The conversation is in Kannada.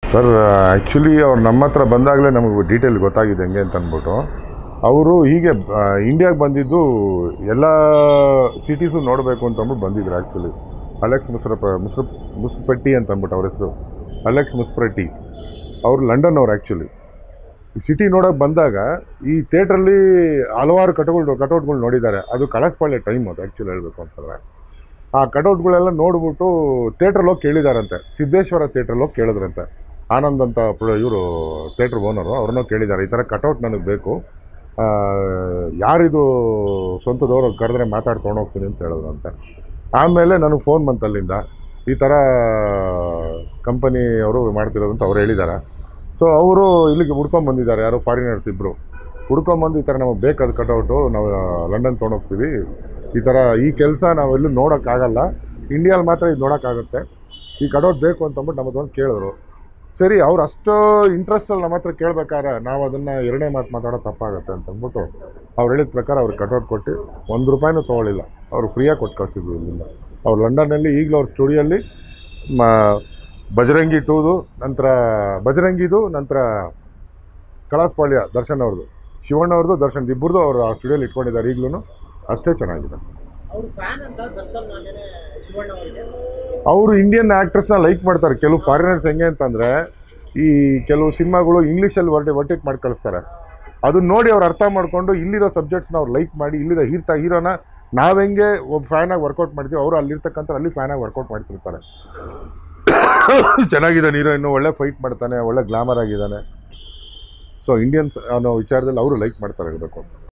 ಸರ್ ಆ್ಯಕ್ಚುಲಿ ಅವ್ರು ನಮ್ಮ ಹತ್ರ ಬಂದಾಗಲೇ ನಮಗೆ ಡೀಟೇಲ್ ಗೊತ್ತಾಗಿದೆ ಹೆಂಗೆ ಅಂತ ಅಂದ್ಬಿಟ್ಟು ಅವರು ಹೀಗೆ ಇಂಡಿಯಾಗೆ ಬಂದಿದ್ದು ಎಲ್ಲ ಸಿಟೀಸು ನೋಡಬೇಕು ಅಂತ ಅಂದ್ಬಿಟ್ಟು ಬಂದಿದ್ರು ಆ್ಯಕ್ಚುಲಿ ಅಲೆಕ್ಸ್ ಮುಸ್ರಪ ಮುಸ್ರ ಮುಸ್ಪಟ್ಟಿ ಅಂತ ಅಂದ್ಬಿಟ್ಟು ಅವ್ರ ಹೆಸರು ಅಲೆಕ್ಸ್ ಮುಸ್ಪ್ರೆಟ್ಟಿ ಅವರು ಲಂಡನ್ ಅವ್ರು ಆ್ಯಕ್ಚುಲಿ ಈ ಸಿಟಿ ನೋಡೋಕೆ ಬಂದಾಗ ಈ ಥಿಯೇಟ್ರಲ್ಲಿ ಹಲವಾರು ಕಟೌಟ್ ಕಟೌಟ್ಗಳು ನೋಡಿದ್ದಾರೆ ಅದು ಕಳಸ್ಪಾಳ್ಯ ಟೈಮ್ ಅದು ಆ್ಯಕ್ಚುಲಿ ಹೇಳಬೇಕು ಅಂತಂದರೆ ಆ ಕಟೌಟ್ಗಳೆಲ್ಲ ನೋಡ್ಬಿಟ್ಟು ಥಿಯೇಟ್ರಲ್ಲಿ ಹೋಗಿ ಕೇಳಿದಾರಂತೆ ಸಿದ್ದೇಶ್ವರ ಥಿಯೇಟ್ರಲ್ಲಿ ಹೋಗಿ ಕೇಳಿದ್ರಂತೆ ಆನಂದ್ ಅಂತ ಇವರು ಥಿಯೇಟ್ರ್ ಓನರು ಅವ್ರನ್ನೂ ಕೇಳಿದ್ದಾರೆ ಈ ಥರ ಕಟೌಟ್ ನನಗೆ ಬೇಕು ಆ, ಯಾರಿದು ಸ್ವಂತದವ್ರು ಕರೆದ್ರೆ ಮಾತಾಡಿ ತೊಗೊಂಡೋಗ್ತೀನಿ ಅಂತ ಹೇಳಿದ್ರಂತೆ ಆಮೇಲೆ ನನಗೆ ಫೋನ್ ಬಂತು ಅಲ್ಲಿಂದ ಈ ಥರ ಕಂಪನಿ ಅವರು ಮಾಡ್ತಿರೋದು ಅಂತ ಅವ್ರು ಹೇಳಿದ್ದಾರೆ ಸೊ ಅವರು ಇಲ್ಲಿಗೆ ಹುಡ್ಕೊಂಡ್ ಬಂದಿದ್ದಾರೆ ಯಾರೋ ಫಾರಿನರ್ಸ್ ಇಬ್ಬರು ಹುಡ್ಕೊಂಬಂದು ಈ ಥರ ನಮಗೆ ಬೇಕಾದ ಕಟೌಟು ನಾವು ಲಂಡನ್ ತೊಗೊಂಡೋಗ್ತೀವಿ ಈ ಥರ ಈ ಕೆಲಸ ನಾವೆಲ್ಲೂ ನೋಡೋಕ್ಕಾಗಲ್ಲ ಇಂಡಿಯಾಲಿ ಮಾತ್ರ ಇದು ನೋಡೋಕ್ಕಾಗುತ್ತೆ ಈ ಕಟೌಟ್ ಬೇಕು ಅಂತಂದ್ಬಿಟ್ಟು ನಮ್ಮ ಹತ್ರ ಕೇಳಿದ್ರು ಸರಿ ಅವ್ರು ಅಷ್ಟು ಇಂಟ್ರೆಸ್ಟಲ್ಲಿ ನಮ್ಮ ಹತ್ರ ಕೇಳ್ಬೇಕಾದ್ರೆ ನಾವು ಅದನ್ನು ಎರಡನೇ ಮಾತು ಮಾತಾಡೋದು ತಪ್ಪಾಗುತ್ತೆ ಅಂತ ಅಂದ್ಬಿಟ್ಟು ಅವ್ರು ಹೇಳಿದ ಪ್ರಕಾರ ಅವ್ರಿಗೆ ಕಟೌಟ್ ಕೊಟ್ಟು ಒಂದು ರೂಪಾಯಿನೂ ತೊಗೊಳ್ಳಿಲ್ಲ ಅವರು ಫ್ರೀಯಾಗಿ ಕೊಟ್ಟು ಕಳಿಸಿದ್ವಿ ಇಲ್ಲಿಂದ ಅವ್ರು ಲಂಡನ್ನಲ್ಲಿ ಈಗಲೂ ಅವ್ರ ಸ್ಟುಡಿಯೋಲ್ಲಿ ಮ ಬಜರಂಗಿ ಟೂದು ನಂತರ ಬಜರಂಗಿದು ನಂತರ ಕಳಾಸ್ಪಾಳ್ಯ ದರ್ಶನ್ ಅವ್ರದ್ದು ಶಿವಣ್ಣ ಅವ್ರದ್ದು ದರ್ಶನ್ ಇಬ್ಬರದು ಅವರು ಆ ಸ್ಟುಡಿಯೋಲಿ ಇಟ್ಕೊಂಡಿದ್ದಾರೆ ಈಗಲೂ ಅಷ್ಟೇ ಚೆನ್ನಾಗಿದೆ ಅವ್ರು ಫ್ಯಾನ್ ಅಂತ ದರ್ಶನ್ ಹಾಗೇನೆ ಶಿವಣ್ಣ ಅವರಿಗೆ ಅವರು ಇಂಡಿಯನ್ ಆ್ಯಕ್ಟ್ರಸ್ನ ಲೈಕ್ ಮಾಡ್ತಾರೆ ಕೆಲವು ಫಾರಿನರ್ಸ್ ಹೆಂಗೆ ಅಂತಂದರೆ ಈ ಕೆಲವು ಸಿನಿಮಾಗಳು ಇಂಗ್ಲೀಷಲ್ಲಿ ವರ್ಟಿ ವರ್ಟಿಟ್ ಮಾಡಿ ಕಳಿಸ್ತಾರೆ ಅದನ್ನ ನೋಡಿ ಅವ್ರು ಅರ್ಥ ಮಾಡಿಕೊಂಡು ಇಲ್ಲಿರೋ ಸಬ್ಜೆಕ್ಟ್ಸ್ನ ಅವ್ರು ಲೈಕ್ ಮಾಡಿ ಇಲ್ಲಿರೋ ಹೀರ್ತಾ ಹೀರೋನ ನಾವು ಹೆಂಗೆ ಒಬ್ಬ ಫ್ಯಾನಾಗಿ ವರ್ಕೌಟ್ ಮಾಡ್ತೀವಿ ಅವರು ಅಲ್ಲಿರ್ತಕ್ಕಂಥ ಅಲ್ಲಿ ಫ್ಯಾನಾಗಿ ವರ್ಕೌಟ್ ಮಾಡ್ತಿರ್ತಾರೆ ಚೆನ್ನಾಗಿದ್ದಾನೆ ಹೀರೋ ಇನ್ನು ಒಳ್ಳೆ ಫೈಟ್ ಮಾಡ್ತಾನೆ ಒಳ್ಳೆ ಗ್ಲಾಮರ್ ಆಗಿದ್ದಾನೆ ಸೊ ಇಂಡಿಯನ್ಸ್ ಅನ್ನೋ ವಿಚಾರದಲ್ಲಿ ಅವರು ಲೈಕ್ ಮಾಡ್ತಾರೆ ಇರಬೇಕು